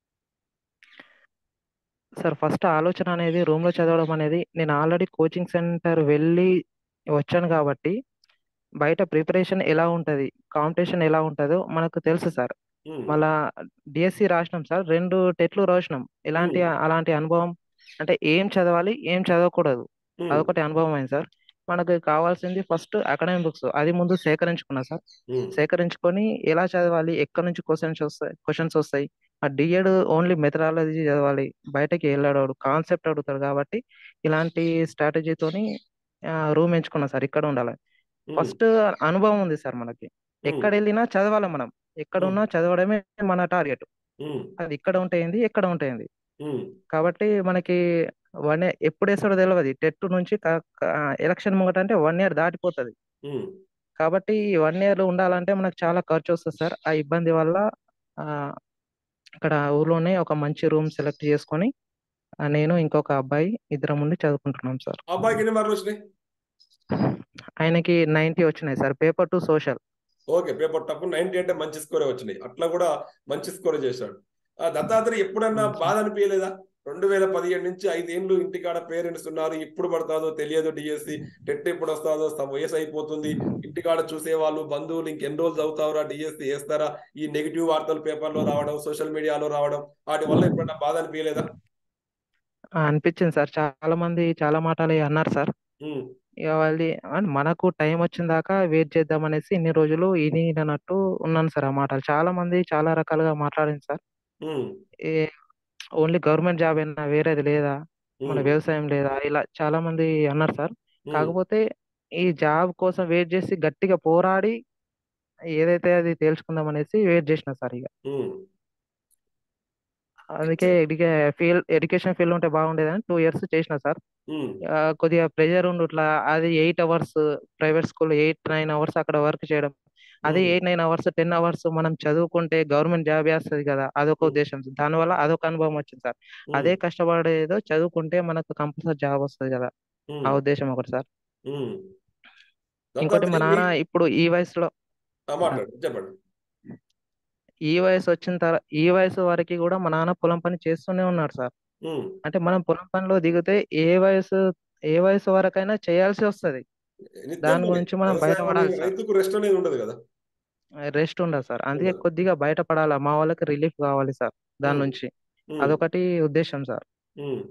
[SPEAKER 2] సార్ ఫస్ట్ ఆలోచన అనేది రూమ్ లో చదవడం అనేది నేను ఆల్రెడీ కోచింగ్ సెంటర్ వెళ్ళి వచ్చాను కాబట్టి బయట ప్రిపరేషన్ ఎలా ఉంటది కాంపిటీషన్ ఎలా ఉంటుందో మనకు తెలుసు సార్
[SPEAKER 1] ఉమ్,
[SPEAKER 2] మళ్ళా డిఎస్సి రాసినాం సార్ రెండు టెట్లు రాసినాం ఎలాంటి
[SPEAKER 1] ఉమ్,
[SPEAKER 2] అలాంటి అనుభవం అంటే ఏం చదవాలి ఏం చదవకూడదు
[SPEAKER 1] ఉమ్,
[SPEAKER 2] అదొకటి అనుభవం అయింది సార్ మనకు కావాల్సింది ఫస్ట్ అకాడమిక్ బుక్స్ అది ముందు సేకరించుకున్నా సార్
[SPEAKER 1] ఉమ్,
[SPEAKER 2] సేకరించుకొని ఎలా చదవాలి ఎక్కడి నుంచి క్వశ్చన్స్ వస్తాయి క్వశ్చన్స్ వస్తాయి ఆ డిఎడ్ ఓన్లీ మెథడాలజీ చదవాలి బయటకి వెళ్ళాడు కాన్సెప్ట్ అడుగుతాడు కాబట్టి ఇలాంటి స్ట్రాటజీతోని రూమ్ ఎంచుకున్నా సార్ ఇక్కడ ఉండాలి
[SPEAKER 1] ఉమ్,
[SPEAKER 2] ఫస్ట్ అనుభవం ఉంది సార్ మనకి
[SPEAKER 1] ఉమ్,
[SPEAKER 2] ఎక్కడ వెళ్ళినా చదవాలి మనం ఎక్కడ
[SPEAKER 1] ఉమ్,
[SPEAKER 2] ఉన్నా చదవడమే మన టార్గెట్
[SPEAKER 1] ఉమ్,
[SPEAKER 2] అది ఇక్కడ ఉంటాయింది ఎక్కడ ఉంటాయింది
[SPEAKER 1] ఉమ్,
[SPEAKER 2] కాబట్టి మనకి వన్ ఎప్పుడు వేస్తాడో తెలియదు టెట్ నుంచి ఎలక్షన్ ముంగట అంటే వన్ ఇయర్ దాటిపోతుంది
[SPEAKER 1] ఉమ్,
[SPEAKER 2] కాబట్టి వన్ ఇయర్ ఉండాలంటే మనకు చాలా ఖర్చు వస్తుంది సార్ ఆ ఇబ్బంది వల్ల ఆ, ఇక్కడ ఊర్లోనే ఒక మంచి రూమ్ సెలెక్ట్ చేసుకొని ఆ, నేను ఇంకొక అబ్బాయి ఇద్దరం ఉండి చదువుకుంటున్నాం సార్
[SPEAKER 1] ఆ అబ్బాయికి ఎన్ని మార్కులు వచ్చినాయి
[SPEAKER 2] ఆయనకి నైంటీ వచ్చినాయి sir paper two social
[SPEAKER 1] okay paper టప్ నైన్టీ అంటే మంచి స్కోరే వచ్చినాయి అట్లా కూడా మంచి స్కోర్ చేశాడు ఆ దత్తాత్రేయ ఎప్పుడన్నా
[SPEAKER 2] అవును సార్.
[SPEAKER 1] బాధ అనిపించలేదా రెండు వేల పదిహేడు నుంచి ఐదేళ్లు ఇంటికాడ పేరెంట్స్ ఉన్నారు ఇప్పుడు పడతాదో తెలియదు డిఎస్సి టెట్ ఎప్పుడు వస్తాదో స- వయసు అయిపోతుంది ఇంటికాడ చూసేవాళ్ళు బంధువులు ఇంకెన్ని రోజులు చదువుతారా డిఎస్సి వేస్తారా ఈ నెగిటివ్ వార్తలు పేపర్లో రావడం సోషల్ మీడియాలో రావడం వాటి వల్ల ఎప్పుడన్నా బాధ అనిపించలేదా
[SPEAKER 2] ఆ, అనిపించింది సార్ చాలా మంది చాలా మాటలు అన్నారు సార్
[SPEAKER 1] ఉమ్,
[SPEAKER 2] ఇక వాళ్ళది అండ్ మనకు టైం వచ్చిన దాకా వెయిట్ చేద్దాం అనేసి ఇన్ని రోజులు ఇది ఇది అన్నట్టు ఉన్నాను సార్ ఆ మాటలు చాలా మంది చాలా రకాలుగా మాట్లాడింది సార్
[SPEAKER 1] ఉమ్,
[SPEAKER 2] ఏ ఓన్లీ గవర్నమెంట్ జాబ్ అయినా వేరేది లేదా మన
[SPEAKER 1] ఉమ్,
[SPEAKER 2] వ్యవసాయం లేదా ఇలా చాలా మంది అన్నారు సార్
[SPEAKER 1] ఉమ్,
[SPEAKER 2] కాకపోతే ఈ జాబ్ కోసం వెయిట్ చేసి గట్టిగా పోరాడి ఏదైతే అది తేల్చుకుందాం అనేసి వెయిట్ చేసిన సార్ ఇక
[SPEAKER 1] ఉమ్.
[SPEAKER 2] అందుకే ఎడ్యుకే ఫీల్డ్ ఎడ్యుకేషన్ ఫీల్డ్ ఉంటే బాగుండేదని టూ ఇయర్స్ చేసిన సార్
[SPEAKER 1] ఉమ్,
[SPEAKER 2] ఆ, కొద్దిగా ప్రెషర్ ఉండు ఇట్లా అది eight hours private school eight nine hours అక్కడ వర్క్ చేయడం అదే
[SPEAKER 1] um,
[SPEAKER 2] eight nine hours ten hours మనం చదువుకుంటే గవర్నమెంట్ జాబ్ వేస్తుంది కదా అదొక
[SPEAKER 1] ఉమ్,
[SPEAKER 2] ఉద్దేశం దానివల్ల అదొక అనుభవం వచ్చింది సార్ అదే
[SPEAKER 1] ఉమ్,
[SPEAKER 2] కష్టపడేదో చదువుకుంటే మనకు కంపల్సరీ జాబ్ వస్తుంది కదా
[SPEAKER 1] ఉమ్,
[SPEAKER 2] ఆ ఉద్దేశం ఒకటి సార్
[SPEAKER 1] ఉమ్.
[SPEAKER 2] ఇంకోటి మా
[SPEAKER 1] దత్తాత్రేయ
[SPEAKER 2] నాన్న
[SPEAKER 1] మీ-
[SPEAKER 2] ఇప్పుడు ఈ వయసులో
[SPEAKER 1] ఆ, మాట్లాడు చెప్పండి
[SPEAKER 2] ఈ వయసు వచ్చిన తర్వాత ఈ వయసు వరకు కూడా మా నాన్న పొలం పని చేస్తూనే ఉన్నాడు సార్
[SPEAKER 1] ఉమ్.
[SPEAKER 2] అంటే మనం పొలం పనిలో దిగితే ఏ వయసు ఏ వయసు వరకైనా చేయాల్సి వస్తుంది
[SPEAKER 1] నిత్యం
[SPEAKER 2] దాని
[SPEAKER 1] పని.
[SPEAKER 2] గురించి మనం
[SPEAKER 1] వ్యవసాయం
[SPEAKER 2] బయటపడాలి
[SPEAKER 1] అనేది
[SPEAKER 2] సార్
[SPEAKER 1] రైతుకు రెస్ట్ అనేది ఉండదు కదా
[SPEAKER 2] రెస్ట్ ఉండదు సార్ అందుకే
[SPEAKER 1] ఉండదు
[SPEAKER 2] కొద్దిగా బయటపడాలి మా వాళ్ళకి రిలీఫ్ కావాలి సార్ దాని
[SPEAKER 1] ఉమ్,
[SPEAKER 2] నుంచి
[SPEAKER 1] ఉమ్,
[SPEAKER 2] అదొకటి ఉద్దేశం సార్
[SPEAKER 1] ఉమ్.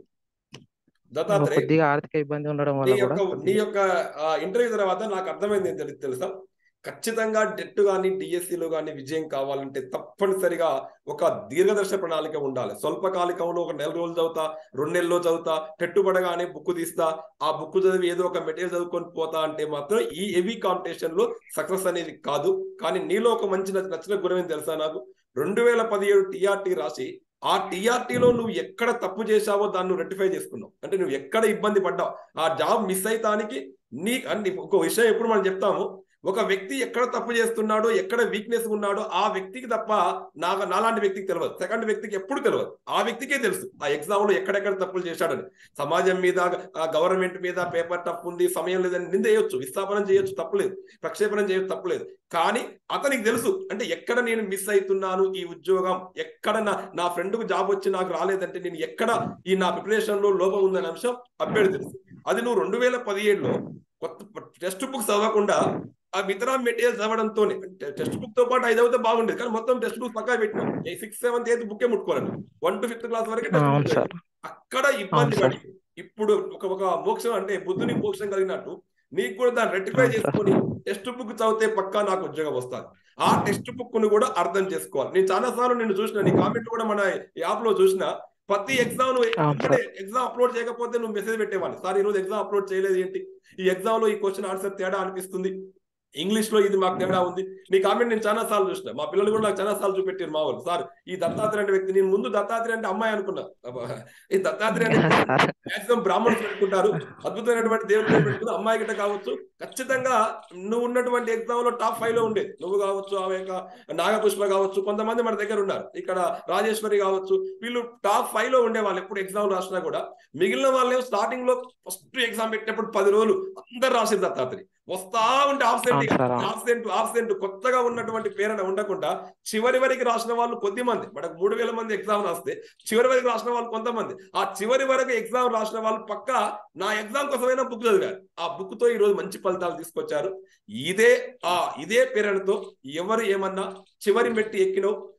[SPEAKER 2] ఇంకో
[SPEAKER 1] దత్తాత్రేయ
[SPEAKER 2] కొద్దిగా ఆర్థిక ఇబ్బంది ఉండడం
[SPEAKER 1] నీ
[SPEAKER 2] వల్ల కూడా
[SPEAKER 1] యొక్క నీ
[SPEAKER 2] కొద్దిగా
[SPEAKER 1] యొక్క ఇంటర్వ్యూ తర్వాత నాకు అర్థమైంది ఏంటి తెలు- తెలుసా ఖచ్చితంగా డెట్ కానీ డిఎస్సిలో కానీ విజయం కావాలంటే తప్పనిసరిగా ఒక దీర్ఘదర్శ ప్రణాళిక ఉండాలి స్వల్పకాలికంలో ఒక నెల రోజులు చదువుతా రెండు నెలల్లో చదువుతా టెట్టు పడగానే బుక్ తీస్తా ఆ బుక్ చదివి ఏదో ఒక మెటీరియల్ చదువుకొని పోతా అంటే మాత్రం ఈ హెవీ కాంపిటీషన్ లో సక్సెస్ అనేది కాదు కానీ నీలో ఒక మంచి నచ్చ- నచ్చిన గుణం ఏంటి తెలుసా నాకు రెండు వేల పదిహేడు టీఆర్టీ రాసి ఆ టీఆర్టీలో నువ్వు ఎక్కడ తప్పు చేశావో దాన్ని నువ్వు రెక్టిఫై చేసుకున్నావు అంటే నువ్వు ఎక్కడ ఇబ్బంది పడ్డావు ఆ జాబ్ మిస్ అయితానికి నీ అంటే ఒక విషయం ఎప్పుడు మనం చెప్తాము ఒక వ్యక్తి ఎక్కడ తప్పు చేస్తున్నాడో ఎక్కడ వీక్నెస్ ఉన్నాడో ఆ వ్యక్తికి తప్ప నా నాలాంటి వ్యక్తికి తెలియదు సెకండ్ వ్యక్తికి ఎప్పుడు తెలియదు ఆ వ్యక్తికే తెలుసు ఆ ఎగ్జామ్ లో ఎక్కడెక్కడ తప్పులు చేశాడని సమాజం మీద గవర్నమెంట్ మీద పేపర్ తప్పు ఉంది సమయం లేదని నింద చేయొచ్చు విస్థాపనం చేయొచ్చు తప్పులేదు ప్రక్షేపణం చేయొచ్చు తప్పులేదు కానీ అతనికి తెలుసు అంటే ఎక్కడ నేను మిస్ అవుతున్నాను ఈ ఉద్యోగం ఎక్కడ నా నా ఫ్రెండ్కు జాబ్ వచ్చి నాకు రాలేదంటే నేను ఎక్కడ ఈ నా ప్రిపరేషన్ లో లోపం ఉందనే అంశం అభ్యర్థి తెలుసు అది నువ్వు రెండు వేల పదిహేడులో కొత్త టెక్స్ట్ బుక్ చదవకుండా ఆ మిగతా మెటీరియల్ చదవడంతో టెక్స్ట్ బుక్ తో పాటు ఐదు అవుతే బాగుండేది కానీ మొత్తం టెక్స్ట్ బుక్ పక్కా పెట్టినాం సిక్స్త్ సెవెంత్ ఎయిత్ బుక్కే ముట్టుకోవాలి వన్ టు ఫిఫ్త్ క్లాస్ వరకు టెక్స్ట్
[SPEAKER 2] అవును
[SPEAKER 1] బుక్
[SPEAKER 2] సార్
[SPEAKER 1] అక్కడ ఇబ్బంది
[SPEAKER 2] అవును సార్.
[SPEAKER 1] పడి ఇప్పుడు ఒక ఒక మోక్షం అంటే బుద్ధుని మోక్షం కలిగినట్టు నీకు కూడా దాన్ని రెక్టిఫై
[SPEAKER 2] అవును సార్.
[SPEAKER 1] చేసుకొని టెక్స్ట్ బుక్ చదివితే పక్కా నాకు ఉద్యోగం వస్తుంది ఆ టెక్స్ట్ బుక్ ను కూడా అర్థం చేసుకోవాలి నేను చాలా సార్లు నిన్ను చూసిన నీ కామెంట్ కూడా మన యాప్ లో చూసిన ప్రతి ఎగ్జామ్ నువ్వు
[SPEAKER 2] అవును
[SPEAKER 1] అంటే ఎగ్జామ్ అప్లోడ్ చేయకపోతే నువ్వు మెసేజ్ పెట్టేవాళ్ళు సార్ ఈ రోజు ఎగ్జామ్ అప్లోడ్ చేయలేదు ఏంటి ఈ ఎగ్జామ్ లో ఈ క్వశ్చన్ ఆన్సర్ తేడా అనిపిస్తుంది ఇంగ్లీష్ లో ఇది మాకు తేడా ఉంది నీ కామెంట్ నేను చాలా సార్లు చూసిన మా పిల్లలు కూడా నాకు చాలా సార్లు చూపెట్టారు మా వాళ్ళు సార్ ఈ దత్తాత్రేయ అనే వ్యక్తి నేను ముందు దత్తాత్రేయ అంటే అమ్మాయి అనుకున్నా అబ్బా, ఈ దత్తాత్రేయ అనే
[SPEAKER 2] సార్
[SPEAKER 1] మాక్సిమం బ్రాహ్మణులు పెట్టుకుంటారు అద్భుతమైనటువంటి దేవుని పేరు పెట్టుకుని అమ్మాయి గిట్ట కావచ్చు ఖచ్చితంగా నువ్వు ఉన్నటువంటి ఎగ్జామ్ లో టాప్ ఫైవ్ లో ఉండేది నువ్వు కావచ్చు ఆమె యొక్క నాగపుష్ప కావచ్చు కొంతమంది మన దగ్గర ఉన్నారు ఇక్కడ రాజేశ్వరి కావచ్చు వీళ్ళు టాప్ ఫైవ్ లో ఉండే వాళ్ళు ఎప్పుడు ఎగ్జామ్ రాసినా కూడా మిగిలిన వాళ్ళే స్టార్టింగ్ లో ఫస్ట్ ఎగ్జామ్ పెట్టినప్పుడు పది రోజులు అందరు రాసింది దత్తాత్రి వస్తా ఉంటే ఆబ్సెంట్
[SPEAKER 2] అవును సార్, అవును.
[SPEAKER 1] ఆబ్సెంట్ ఆబ్సెంట్ కొత్తగా ఉన్నటువంటి పేరున ఉండకుండా చివరి వరకు రాసిన వాళ్ళు కొద్ది మంది మనకు మూడు వేల మంది ఎగ్జామ్ రాస్తే చివరి వరకు రాసిన వాళ్ళు కొంతమంది ఆ చివరి వరకు ఎగ్జామ్ రాసిన వాళ్ళు పక్క నా ఎగ్జామ్ కోసమైనా బుక్ చదివారు ఆ బుక్ తో ఈ రోజు మంచి ఫలితాలు తీసుకొచ్చారు ఇదే ఆ ఇదే పేరుతో ఎవరు ఏమన్నా చివరి మెట్టి ఎక్కినో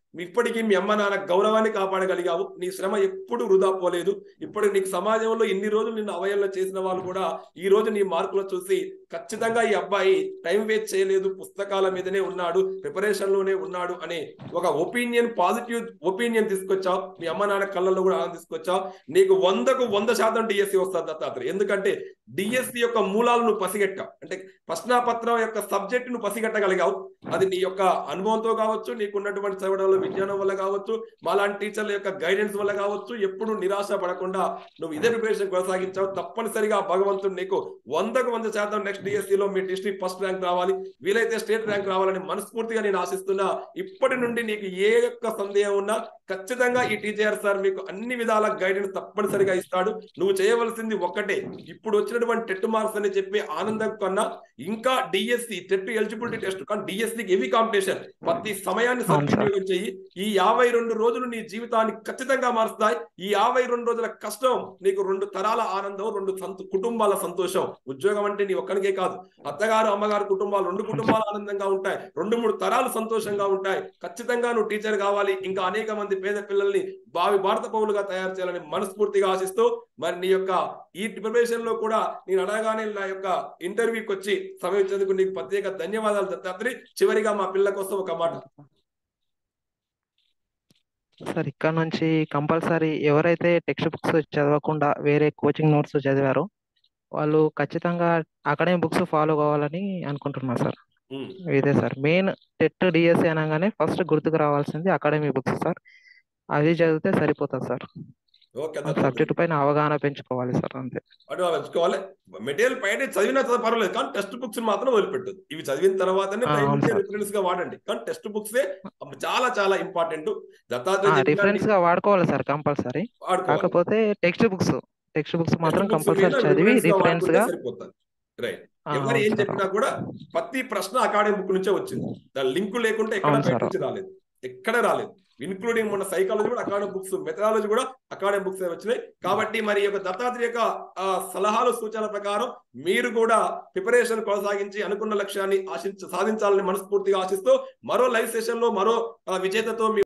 [SPEAKER 1] ఇప్పటికీ మీ అమ్మ నాన్న గౌరవాన్ని కాపాడగలిగావు నీ శ్రమ ఎప్పుడు వృధా పోలేదు ఇప్పటికి నీకు సమాజంలో ఇన్ని రోజులు నిన్ను అవయల్లో చేసిన వాళ్ళు కూడా ఈ రోజు నీ మార్కులు చూసి ఖచ్చితంగా ఈ అబ్బాయి టైం వేస్ట్ చేయలేదు పుస్తకాల మీదనే ఉన్నాడు ప్రిపరేషన్ లోనే ఉన్నాడు అనే ఒక ఒపీనియన్ పాజిటివ్ ఒపీనియన్ తీసుకొచ్చావు మీ అమ్మ నాన్న కళ్ళల్లో కూడా ఆనందం తీసుకొచ్చావు నీకు వందకు వంద శాతం డిఎస్సి వస్తుంది దత్తాత్రేయ ఎందుకంటే డిఎస్సి యొక్క మూలాలను నువ్వు పసిగట్టావు అంటే ప్రశ్నాపత్రం యొక్క సబ్జెక్ట్ ను పసిగట్టగలిగావు అది నీ యొక్క అనుభవంతో కావచ్చు నీకున్నటువంటి చదవడంలో విజ్ఞానం వల్ల కావచ్చు మాలాంటి టీచర్ల యొక్క గైడెన్స్ వల్ల కావచ్చు ఎప్పుడు నిరాశ పడకుండా నువ్వు ఇదే ప్రిపరేషన్ కొనసాగించావు తప్పనిసరిగా భగవంతుడు నీకు వందకు వంద శాతం నెక్స్ట్ డిఎస్సిలో మీ డిస్ట్రిక్ట్ ఫస్ట్ ర్యాంక్ రావాలి వీలైతే స్టేట్ ర్యాంక్ రావాలని మనస్ఫూర్తిగా నేను ఆశిస్తున్నా ఇప్పటి నుండి నీకు ఏ యొక్క సందేహం ఉన్నా ఖచ్చితంగా ఈ టీచర్ సార్ మీకు అన్ని విధాల గైడెన్స్ తప్పనిసరిగా ఇస్తాడు నువ్వు చేయవలసింది ఒక్కటే ఇప్పుడు వచ్చినటువంటి టెట్ మార్క్స్ అని చెప్పి ఆనందం కన్నా ఇంకా డిఎస్సి టెట్ ఎలిజిబిలిటీ టెస్ట్ కానీ డిఎస్సికి హెవీ కాంపిటీషన్ ప్రతి సమయాన్ని సద్వినియోగం చెయ్యి ఈ యాభై రెండు రోజులు నీ జీవితాన్ని ఖచ్చితంగా మారుస్తాయి ఈ యాభై రెండు రోజుల కష్టం నీకు రెండు తరాల ఆనందం రెండు సంతో కుటుంబాల సంతోషం ఉద్యోగం అంటే నీ ఒక్కరికే కాదు అత్తగారు అమ్మగారు కుటుంబాలు రెండు కుటుంబాలు ఆనందంగా ఉంటాయి రెండు మూడు తరాలు సంతోషంగా ఉంటాయి ఖచ్చితంగా నువ్వు టీచర్ కావాలి ఇంకా అనేక మంది పేద పిల్లల్ని భావి భారత పౌరులుగా తయారు చేయాలని మనస్ఫూర్తిగా ఆశిస్తూ మరి నీ యొక్క ఈ ప్రిపరేషన్ లో కూడా నేను అడగానే నా యొక్క ఇంటర్వ్యూకి వచ్చి సమయించేందుకు నీకు ప్రత్యేక ధన్యవాదాలు దత్తాత్రి చివరిగా మా పిల్ల కోసం ఒక మాట
[SPEAKER 2] సార్ ఇక్కడ నుంచి కంపల్సరీ ఎవరైతే టెక్స్ట్ బుక్స్ చదవకుండా వేరే కోచింగ్ నోట్స్ చదివారో వాళ్ళు ఖచ్చితంగా అకాడమిక్ బుక్స్ ఫాలో కావాలని అనుకుంటున్నా సార్
[SPEAKER 1] ఉమ్.
[SPEAKER 2] ఇదే సార్ మెయిన్ టెట్ డిఎస్సి అనగానే ఫస్ట్ గుర్తుకు రావాల్సింది అకాడమిక్ బుక్స్ సార్ అవి చదివితే సరిపోతుంది సార్
[SPEAKER 1] ఓకే
[SPEAKER 2] ఆ
[SPEAKER 1] దత్తాత్రి.
[SPEAKER 2] సబ్జెక్ట్ పైన అవగాహన పెంచుకోవాలి సార్ అంతే
[SPEAKER 1] అటు పెంచుకోవాలి మెటీరియల్ పైన చదివినా చదవ పర్వాలేదు కానీ టెక్స్ట్ బుక్స్ మాత్రం వదిలిపెట్టదు ఇవి చదివిన తర్వాతనే
[SPEAKER 2] ఆ, అవును సార్.
[SPEAKER 1] రిఫరెన్స్ గా వాడండి కానీ టెక్స్ట్ బుక్స్ చాలా చాలా ఇంపార్టెంట్
[SPEAKER 2] ఆ
[SPEAKER 1] దత్తాత్రేయ
[SPEAKER 2] రిఫరెన్స్ గా వాడుకోవాలి సార్ కంపల్సరీ
[SPEAKER 1] వాడుకోవాలి
[SPEAKER 2] కాకపోతే టెక్స్ట్ బుక్స్ టెక్స్ట్ బుక్స్ మాత్రం
[SPEAKER 1] Textbooks
[SPEAKER 2] కంపల్సరీ
[SPEAKER 1] మీద
[SPEAKER 2] చదివి
[SPEAKER 1] reference గా
[SPEAKER 2] రిఫరెన్స్
[SPEAKER 1] వాడుకుంటే
[SPEAKER 2] గా
[SPEAKER 1] సరిపోతుంది రైట్
[SPEAKER 2] ఆ,
[SPEAKER 1] ఎవరు
[SPEAKER 2] అవును
[SPEAKER 1] ఏం
[SPEAKER 2] సార్
[SPEAKER 1] చెప్పినా కూడా ప్రతి ప్రశ్న అకాడమిక్ బుక్ నుంచే వచ్చింది దాని లింక్ లేకుంటే ఎక్కడ
[SPEAKER 2] అవును
[SPEAKER 1] బయట
[SPEAKER 2] సార్.
[SPEAKER 1] నుంచి రాలేదు ఎక్కడ రాలేదు ఇన్క్లూడింగ్ మన సైకాలజీ కూడా అకాడమిక్ బుక్స్ మెథడాలజీ కూడా అకాడమిక్ బుక్స్ వచ్చినాయి కాబట్టి మరి ఈ యొక్క దత్తాత్రేయ యొక్క ఆ, సలహాలు సూచనల ప్రకారం మీరు కూడా ప్రిపరేషన్ కొనసాగించి అనుకున్న లక్ష్యాన్ని ఆశించ సాధించాలని మనస్ఫూర్తిగా ఆశిస్తూ మరో లైవ్ సెషన్ లో మరో ఆ, విజేతతో మీ